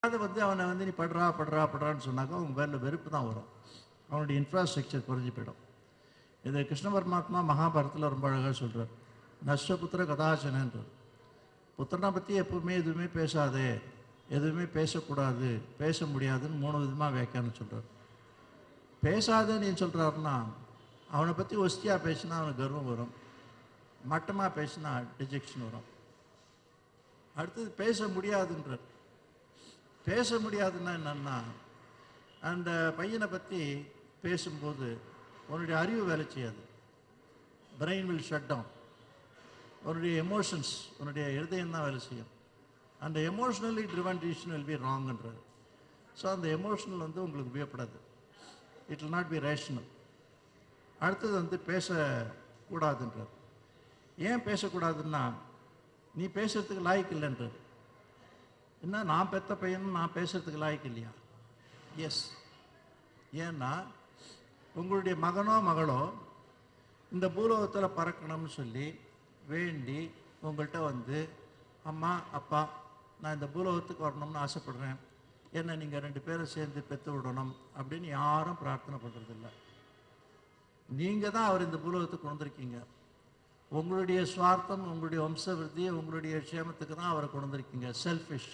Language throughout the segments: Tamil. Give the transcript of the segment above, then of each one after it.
அது வந்து அவனை வந்து நீ படுறா படுறா படுறான்னு சொன்னாக்கா அவங்க பேரில் வெறுப்பு தான் வரும் அவனுடைய இன்ஃப்ராஸ்ட்ரக்சர் குறைஞ்சி போயிடும் இது கிருஷ்ண பரமாத்மா மகாபாரத்தில் ரொம்ப அழகாக சொல்கிறார் நஷ்டபுத்திர கதாசனன்றார் புத்திரனை பற்றி எப்பவுமே எதுவுமே பேசாதே எதுவுமே பேசக்கூடாது பேச முடியாதுன்னு மூணு விதமாக வியாக்கியானம் சொல்கிறார் பேசாதேன்னு ஏன் சொல்கிறாருன்னா அவனை பற்றி ஒஸ்தியாக பேசினா அவனுக்கு கர்வம் வரும் மட்டமாக பேசினா டிஜெக்ஷன் வரும் அடுத்தது பேச முடியாதுன்றார் பேச முடியாதுன்னா என்னன்னா அந்த பையனை பற்றி பேசும்போது உன்னுடைய அறிவு வேலை செய்யாது பிரெயின் வில் ஷட் டவுன் உன்னுடைய எமோஷன்ஸ் உன்னுடைய இருதயம் தான் வேலை செய்யும் அந்த emotionally driven decision will be ராங்ன்றார் ஸோ அந்த எமோஷனல் வந்து உங்களுக்கு உபயோகப்படாது it will not be rational அடுத்தது வந்து பேசக்கூடாதுன்றார் ஏன் பேசக்கூடாதுன்னா நீ பேசுறதுக்கு லாய்க்கு இல்லைன்றார் என்ன நான் பெத்த பையனும் நான் பேசுறதுக்கு லாய்க்கு இல்லையா எஸ் ஏன்னா உங்களுடைய மகனோ மகளோ இந்த பூலோகத்தில் பறக்கணும்னு சொல்லி வேண்டி உங்கள்கிட்ட வந்து அம்மா அப்பா நான் இந்த பூலோகத்துக்கு வரணும்னு ஆசைப்படுறேன் என்னை நீங்கள் ரெண்டு பேரும் சேர்ந்து பெற்று விடணும் அப்படின்னு யாரும் பிரார்த்தனை பண்ணுறதில்ல நீங்கள் தான் அவர் இந்த பூலோகத்துக்கு வந்திருக்கீங்க உங்களுடைய சுவார்த்தம் உங்களுடைய வம்சவிருத்தி உங்களுடைய க்ஷேமத்துக்கு தான் அவரை கொண்டு வந்திருக்கீங்க செல்ஃபிஷ்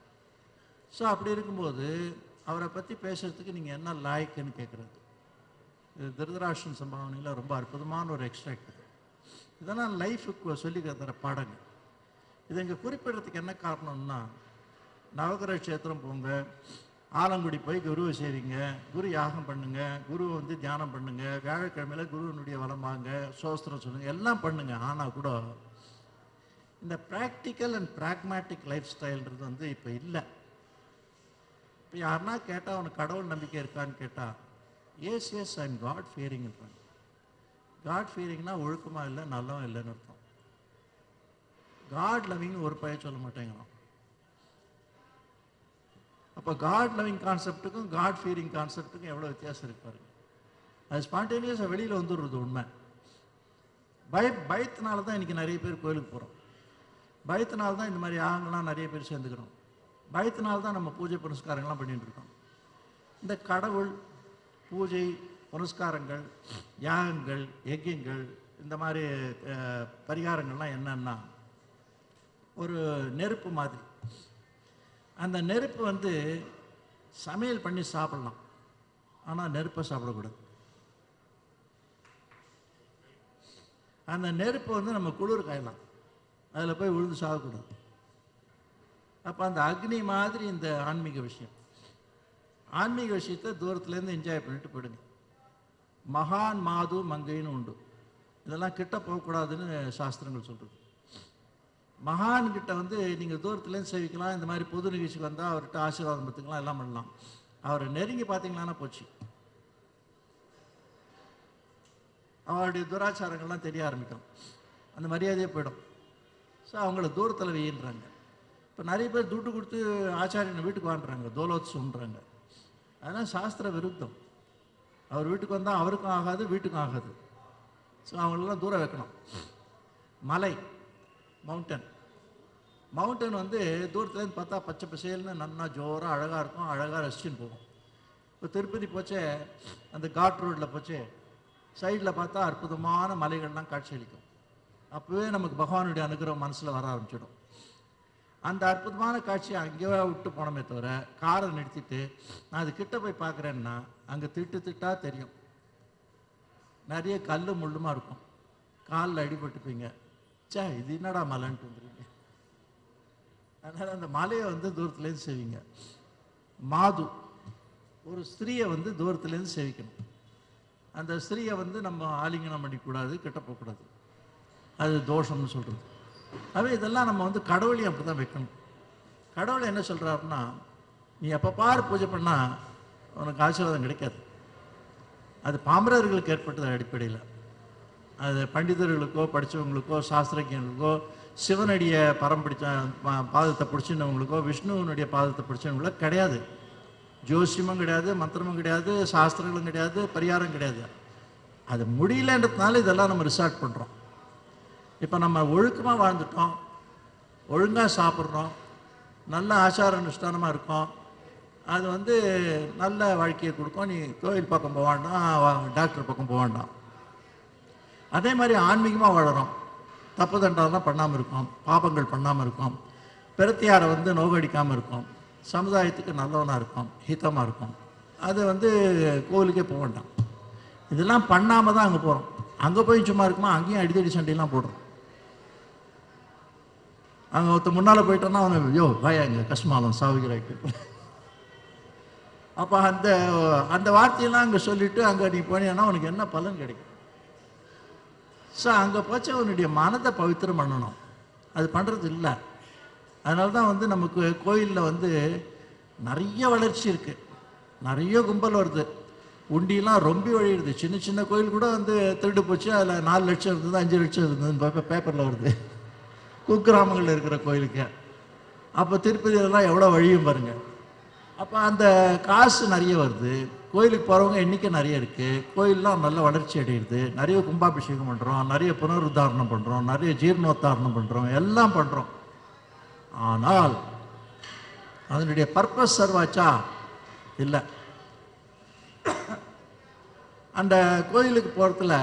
ஸோ அப்படி இருக்கும்போது அவரை பற்றி பேசுறதுக்கு நீங்கள் என்ன லாய்க்குன்னு கேட்குறது இது திருதராஷ்டிரன் சம்பாவனையில் ரொம்ப அற்புதமான ஒரு எக்ஸ்ட்ராக்ட் இது இதெல்லாம் லைஃபுக்கு சொல்லி தர பாடங்கள் இது இங்கே குறிப்பிடுறதுக்கு என்ன காரணம்னா நவகிரக க்ஷேத்திரம் போங்க ஆலங்குடி போய் குருவை சேரிங்க குரு யாகம் பண்ணுங்க குருவை வந்து தியானம் பண்ணுங்க வியாழக்கிழமையில குருவினுடைய வளம் வாங்க சோஸ்திரம் சொல்லுங்க எல்லாம் பண்ணுங்க ஆனால் கூட இந்த ப்ராக்டிக்கல் அண்ட் ப்ராக்மேட்டிக் லைஃப் ஸ்டைல்ன்றது வந்து இப்போ இல்லை இப்போ யாருன்னா கேட்டால் அவனுக்கு கடவுள் நம்பிக்கை இருக்கான்னு கேட்டால் எஸ் எஸ் ஐம் காட் ஃபியரிங்ன்றாங்க காட் ஃபியரிங்னா ஒழுக்கமாக இல்லை நல்லவன் இல்லைன்னு அர்த்தம் காட் லவிங் ஒரு பையன் சொல்ல மாட்டேங்கிறான் அப்போ காட் லவிங் கான்செப்ட்டுக்கும் காட் ஃபியரிங் கான்செப்ட்டுக்கும் எவ்வளோ வித்தியாசம் இருக்கு பாருங்க அது ஸ்பான்டேனியஸாக வெளியில் வந்துடுறது உண்மை பய பயத்தினால தான் இன்றைக்கி நிறைய பேர் கோயிலுக்கு போகிறோம் பயத்தினால தான் இந்த மாதிரி யாகங்கள்லாம் நிறைய பேர் சேர்ந்துக்கிறோம் பயத்தினால தான் நம்ம பூஜை புனஸ்காரங்கள்லாம் பண்ணிட்டு இருக்கோம் இந்த கடவுள் பூஜை புனஸ்காரங்கள் யாகங்கள் யஜ்யங்கள் இந்த மாதிரி அஹ், பரிகாரங்கள்லாம் என்னன்னா ஒரு நெருப்பு மாதிரி அந்த நெருப்பு வந்து சமையல் பண்ணி சாப்பிடலாம் ஆனால் நெருப்பை சாப்பிடக்கூடாது அந்த நெருப்பை வந்து நம்ம குளிர் காயலாம் அதில் போய் விழுந்து சாகக்கூடாது அப்போ அந்த அக்னி மாதிரி இந்த ஆன்மீக விஷயம் ஆன்மீக விஷயத்தை தூரத்துலேருந்து என்ஜாய் பண்ணிட்டு போயிடுங்க மகான் மாது மங்கைன்னு உண்டு இதெல்லாம் கிட்ட போகக்கூடாதுன்னு சாஸ்திரங்கள் சொல்கிறது மகான் கிட்ட வந்து நீங்கள் தூரத்துலேருந்து சேவிக்கலாம் இந்த மாதிரி பொது நிகழ்ச்சிக்கு வந்தால் அவர்கிட்ட ஆசீர்வாதம் பெற்றுக்கலாம் எல்லாம் பண்ணலாம் அவரை நெருங்கி பார்த்தீங்களான்னா போச்சு அவருடைய துராச்சாரங்கள்லாம் தெரிய ஆரம்பிக்கும் அந்த மரியாதையே போயிடும் ஸோ அவங்கள தூரத்தில் வெயின்றாங்க இப்போ நிறைய பேர் துட்டு கொடுத்து ஆச்சாரியனை வீட்டுக்கு வாண்டுறாங்க தோலோத்சவம்ன்றாங்க அதெல்லாம் சாஸ்திர விருத்தம் அவர் வீட்டுக்கு வந்தால் அவருக்கும் ஆகாது வீட்டுக்கும் ஆகாது ஸோ அவங்களெல்லாம் தூரம் வைக்கணும் மலை மவுண்டன் மவுண்டன் வந்து தூரத்துலேருந்து பார்த்தா பச்சை பசேல்னு நன்னா ஜோராக அழகாக இருக்கும் அழகாக ரசிச்சுன்னு போகும் இப்போ திருப்பதி போச்சே அந்த காட் ரோட்டில் போச்சே சைடில் பார்த்தா அற்புதமான மலைகள்லாம் காட்சியளிக்கும் அப்போவே நமக்கு பகவானுடைய அனுகிரகம் மனசில் வர ஆரம்பிச்சிடும் அந்த அற்புதமான காட்சியை அங்கேயே விட்டு போனோமே தவிர காரை நிறுத்திட்டு நான் அது கிட்ட போய் பார்க்குறேன்னா அங்கே திட்டு திட்டா தெரியும் நிறைய கல் முள்ளுமா இருக்கும் காலில் அடிபட்டுப்பீங்க ச்சே இது என்னடா மலைன்ட்டு வந்துருவீங்க அதனால் அந்த மலையை வந்து தூரத்துலேருந்து செய்வீங்க மாது ஒரு ஸ்திரீயை வந்து தூரத்துலேருந்து சேவிக்கணும் அந்த ஸ்திரீயை வந்து நம்ம ஆலிங்கனம் பண்ணிக்கூடாது கிட்ட போகக்கூடாது அது தோஷம்னு சொல்கிறது அவே இதெல்லாம் நம்ம வந்து கடவுளையும் அப்படி தான் வைக்கணும் கடவுளை என்ன சொல்கிறாருன்னா நீ எப்போ பாரு பூஜை பண்ணால் உனக்கு ஆசீர்வாதம் கிடைக்காது அது பாமரர்களுக்கு ஏற்பட்டது அடிப்படையில் அது பண்டிதர்களுக்கோ படித்தவங்களுக்கோ சாஸ்திரஜர்களுக்கோ சிவனுடைய பரம் பிடிச்ச பா- பாதத்தை பிடிச்சினவங்களுக்கோ விஷ்ணுவனுடைய பாதத்தை பிடிச்சவங்களோ கிடையாது ஜோசியமும் கிடையாது மந்திரமும் கிடையாது சாஸ்திரங்களும் கிடையாது பரிகாரம் கிடையாது அது முடியலன்றதுனால இதெல்லாம் நம்ம ரிசார்ட் பண்ணுறோம் இப்போ நம்ம ஒழுக்கமாக வாழ்ந்துட்டோம் ஒழுங்காக சாப்பிட்றோம் நல்ல ஆச்சார அனுஷ்டானமாக இருக்கோம் அது வந்து நல்ல வாழ்க்கையை கொடுக்கும் நீ கோயில் பக்கம் போக வேண்டாம் வா- டாக்டர் பக்கம் போக வேண்டாம் அதே மாதிரி ஆன்மீகமாக வாழறோம் தப்பு தண்டெல்லாம் பண்ணாமல் இருக்கோம் பாபங்கள் பண்ணாமல் இருக்கோம் பிரத்தியாரை வந்து நோகடிக்காமல் இருக்கோம் சமுதாயத்துக்கு நல்லவனாக இருக்கும் ஹிதமாக இருக்கும் அது வந்து கோவிலுக்கே போக வேண்டாம் இதெல்லாம் பண்ணாமல் தான் அங்கே போகிறோம் அங்கே போய் சும்மா இருக்குமா அங்கேயும் அடிதடி சண்டையெல்லாம் போடுறோம் அங்கே ஒருத்த முன்னால் போயிட்டோன்னா அவனை ஐயோ வாயா இங்கே கஷ்மாலம் சாவிக்கிறாய்க்கு அப்போ அந்த அந்த வார்த்தையெல்லாம் அங்கே சொல்லிட்டு அங்கே நீ போனீங்கன்னா உனக்கு என்ன பலன் கிடைக்கும் ஸோ அங்கே போச்சு அவனுடைய மனதை பவித்திரம் பண்ணணும் அது பண்ணுறது இல்லை அதனால தான் வந்து நமக்கு கோயிலில் வந்து நிறைய வளர்ச்சி இருக்குது நிறைய கும்பல் வருது உண்டியெல்லாம் ரொம்ப வழியுது சின்ன சின்ன கோயில் கூட வந்து திருடு போச்சு அதில் நாலு லட்சம் இருந்தது அஞ்சு லட்சம் இருந்தது பேப்பரில் வருது குக்கிராமங்களில் இருக்கிற கோயிலுக்கு அப்போ திருப்பதியிலலாம் எவ்வளோ வழியும் பாருங்கள் அப்போ அந்த காசு நிறைய வருது கோயிலுக்கு போகிறவங்க எண்ணிக்கை நிறைய இருக்குது கோயிலெலாம் நல்ல வளர்ச்சி அடையுது நிறைய கும்பாபிஷேகம் பண்ணுறோம் நிறைய புனருத்தாரணம் பண்ணுறோம் நிறைய ஜீர்ணோத்தாரணம் பண்ணுறோம் எல்லாம் பண்ணுறோம் ஆனால் அதனுடைய பர்பஸ் சர்வாச்சா இல்லை அந்த கோயிலுக்கு போகிறதுல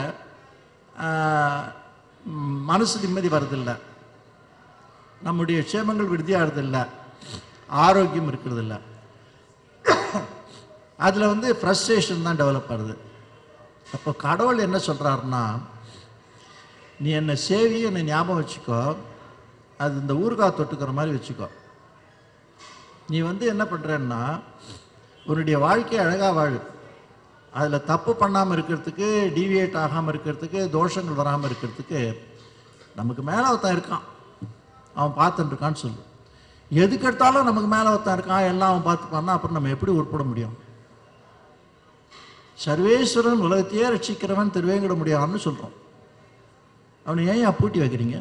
மனசு நிம்மதி வரதில்லை நம்முடைய க்ஷேமங்கள் விருத்தியாகிறதில்ல ஆரோக்கியம் இருக்கிறதில்ல அதில் வந்து ஃப்ரஸ்ட்ரேஷன் தான் டெவலப் ஆகுது அப்போ கடவுள் என்ன சொல்கிறாருன்னா நீ என்னை சேவி என்னை ஞாபகம் வச்சுக்கோ அது இந்த ஊறுகாய் தொட்டுக்கிற மாதிரி வச்சுக்கோ நீ வந்து என்ன பண்ணுறன்னா உன்னுடைய வாழ்க்கையை அழகாக வாழு அதில் தப்பு பண்ணாமல் இருக்கிறதுக்கு டீவியேட் ஆகாமல் இருக்கிறதுக்கு தோஷங்கள் வராமல் இருக்கிறதுக்கு நமக்கு மேலே ஒருத்தன் இருக்கான் அவன் பார்த்துட்டு இருக்கான்னு சொல்லு எதுக்கு எடுத்தாலும் நமக்கு மேலே ஒருத்தன் இருக்கான் எல்லாம் அவன் பார்த்துப்பான்னா அப்புறம் நம்ம எப்படி உட்பட முடியும் சர்வேஸ்வரன் உலகத்தையே ரட்சிக்கிறவன் திருவேங்கிட முடியாதுன்னு சொல்கிறோம் அவனை ஏன் பூட்டி வைக்கிறீங்க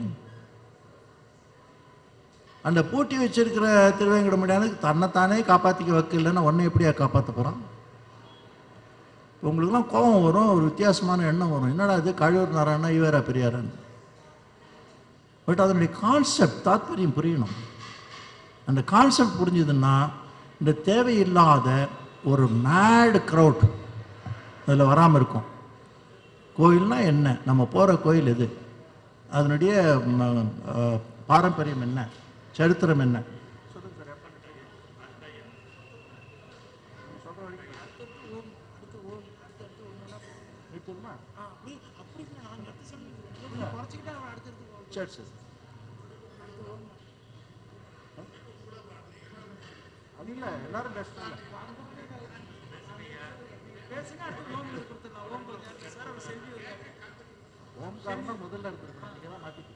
அந்த பூட்டி வச்சிருக்கிற திருவேங்கட முடியாதுக்கு தன்னைத்தானே காப்பாற்றிக்க வைக்கலன்னா உன்னை எப்படியா காப்பாற்ற போகிறான் உங்களுக்குலாம் கோபம் வரும் ஒரு வித்தியாசமான எண்ணம் வரும் என்னடா இது கழுவர் நாராயணா இவரா பெரியாரன்னு பட் அதனுடைய கான்செப்ட் தாத்பரியம் புரியணும் அந்த கான்செப்ட் புரிஞ்சுதுன்னா இந்த தேவையில்லாத ஒரு மேடு க்ரௌட் அதில் வராமல் இருக்கும் கோயில்னா என்ன நம்ம போகிற கோயில் எது அதனுடைய ம, அஹ், பாரம்பரியம் என்ன சரித்திரம் என்ன சரி சரி அது இல்லை எல்லாரும் பெஸ்ட் இல்லை ஓம்காரம் தான் முதல்ல எடுத்துருக்கணும் நீங்கள் தான் மாற்றிக்கணும்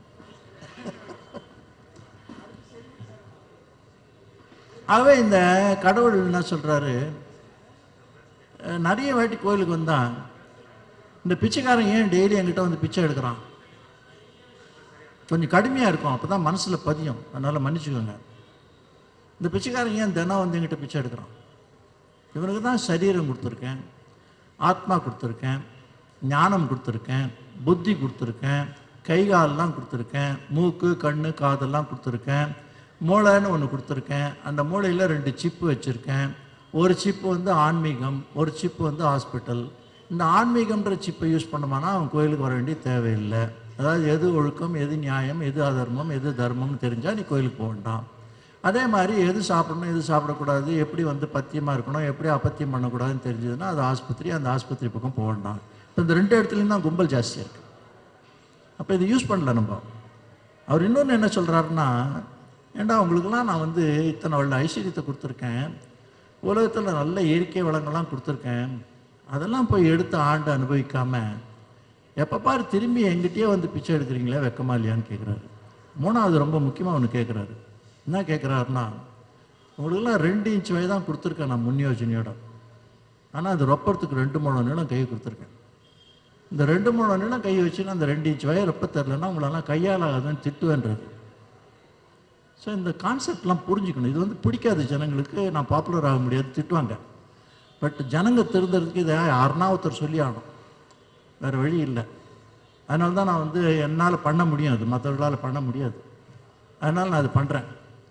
ஆகவே இந்த கடவுள் என்ன சொல்கிறாரு நிறைய வாட்டி கோயிலுக்கு வந்தான் இந்த பிச்சைக்காரன் ஏன் டெய்லி என்கிட்ட வந்து பிச்சை எடுக்கிறான் கொஞ்சம் கடுமையாக இருக்கும் அப்போ தான் மனசில் பதியும் அதனால் மன்னிச்சுக்கோங்க இந்த பிச்சைக்காரன் ஏன் தினம் வந்து என்கிட்ட பிச்சை எடுக்கிறான் இவனுக்கு தான் சரீரம் கொடுத்துருக்கேன் ஆத்மா கொடுத்துருக்கேன் ஞானம் கொடுத்துருக்கேன் புத்தி கொடுத்துருக்கேன் கை காலெல்லாம் கொடுத்துருக்கேன் மூக்கு கண்ணு காதெல்லாம் கொடுத்துருக்கேன் மூளைன்னு ஒன்று கொடுத்துருக்கேன் அந்த மூளையில் ரெண்டு சிப்பு வச்சுருக்கேன் ஒரு சிப்பு வந்து ஆன்மீகம் ஒரு சிப்பு வந்து ஹாஸ்பிட்டல் இந்த ஆன்மீகம்ன்ற சிப்பை யூஸ் பண்ணமானா அவன் கோயிலுக்கு வர வேண்டிய தேவையில்லை அதாவது எது ஒழுக்கம் எது நியாயம் எது அதர்மம் எது தர்மம்னு தெரிஞ்சால் நீ கோயிலுக்கு போக வேண்டாம் அதே மாதிரி எது சாப்பிடணும் எது சாப்பிடக்கூடாது எப்படி வந்து பத்தியமாக இருக்கணும் எப்படி அப்பத்தியம் பண்ணக்கூடாதுன்னு தெரிஞ்சதுன்னா அது ஆஸ்பத்திரி அந்த ஆஸ்பத்திரி பக்கம் போக வேண்டாம் இப்போ இந்த ரெண்டு இடத்துலையும் தான் கும்பல் ஜாஸ்தியாக இருக்குது அப்போ இதை யூஸ் பண்ணல நம்ம அவர் இன்னொன்று என்ன சொல்கிறாருன்னா ஏண்டா உங்களுக்கெல்லாம் நான் வந்து இத்தனை உள்ள ஐஸ்வர்யத்தை கொடுத்துருக்கேன் உலகத்தில் நல்ல இயற்கை வளங்கள்லாம் கொடுத்துருக்கேன் அதெல்லாம் போய் எடுத்து ஆண்டு அனுபவிக்காமல் எப்போ பாரு திரும்பி எங்கிட்டயே வந்து பிச்சை எடுக்கிறீங்களே வெக்கமா இல்லையான்னு கேட்குறாரு மூணாவது ரொம்ப முக்கியமாக ஒன்று கேட்குறாரு என்ன கேட்குறாருன்னா உங்களுக்கெல்லாம் ரெண்டு இன்ச் வயது தான் கொடுத்துருக்கேன் நான் முன் யோஜனையோட ஆனால் அது ரொப்பறதுக்கு ரெண்டு மூணு நீளம் கை கொடுத்துருக்கேன் இந்த ரெண்டு மூணு நீளம் கை வச்சுன்னா அந்த ரெண்டு இன்ச் வயர் எப்போ தெரிலன்னா உங்களெல்லாம் கையால் ஆகாதுன்னு திட்டுவேன்றது ஸோ இந்த கான்செப்ட்லாம் புரிஞ்சுக்கணும் இது வந்து பிடிக்காது ஜனங்களுக்கு நான் பாப்புலர் ஆக முடியாது திட்டுவாங்க பட் ஜனங்க திருந்துறதுக்கு இதை யாருன்னா ஒருத்தர் சொல்லி ஆகணும் வேறு வழி இல்லை அதனால தான் நான் வந்து என்னால் பண்ண முடியும் அது மற்றவர்களால் பண்ண முடியாது அதனால் நான் அது பண்ணுறேன்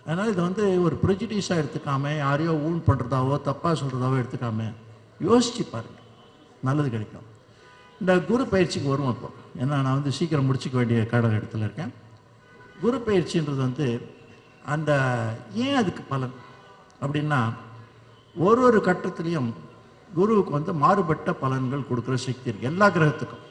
அதனால் இது வந்து ஒரு ப்ரெஜிடியூஸாக எடுத்துக்காம யாரையோ ஊன் பண்ணுறதாவோ தப்பாக சொல்கிறதாவோ எடுத்துக்காம யோசிச்சு பாருங்க நல்லது கிடைக்கும் இந்த குரு பயிற்சிக்கு வருவோம் இப்போ ஏன்னா நான் வந்து சீக்கிரம் முடிச்சுக்க வேண்டிய காலகட்டத்தில் இருக்கேன் குரு பயிற்சின்றது வந்து அந்த ஏன் அதுக்கு பலன் அப்படின்னா ஒரு ஒரு கட்டத்துலேயும் குருவுக்கு வந்து மாறுபட்ட பலன்கள் கொடுக்குற சக்தி இருக்கு எல்லா கிரகத்துக்கும்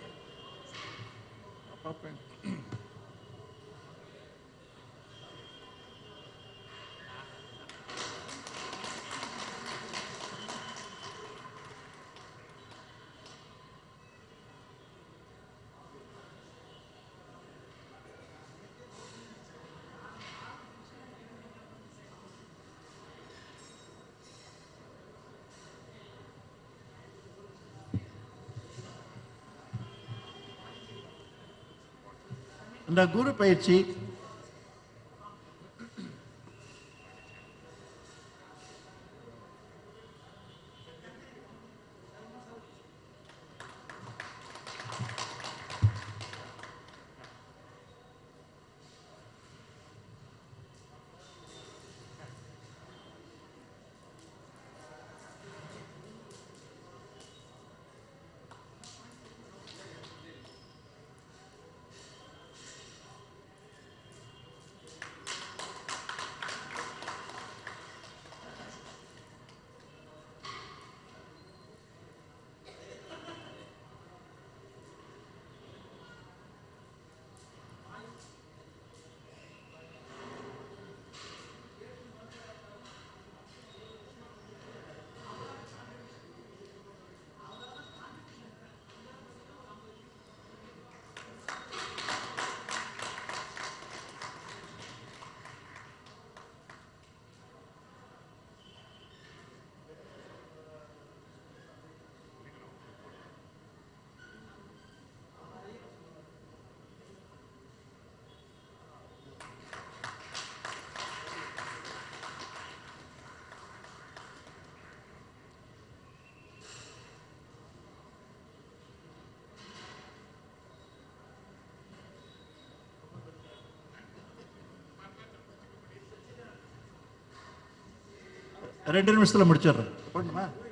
இந்த குரு பயிற்சி ரெண்டு நிமிஷத்தில் முடிச்சிடுறேன் போடணுமா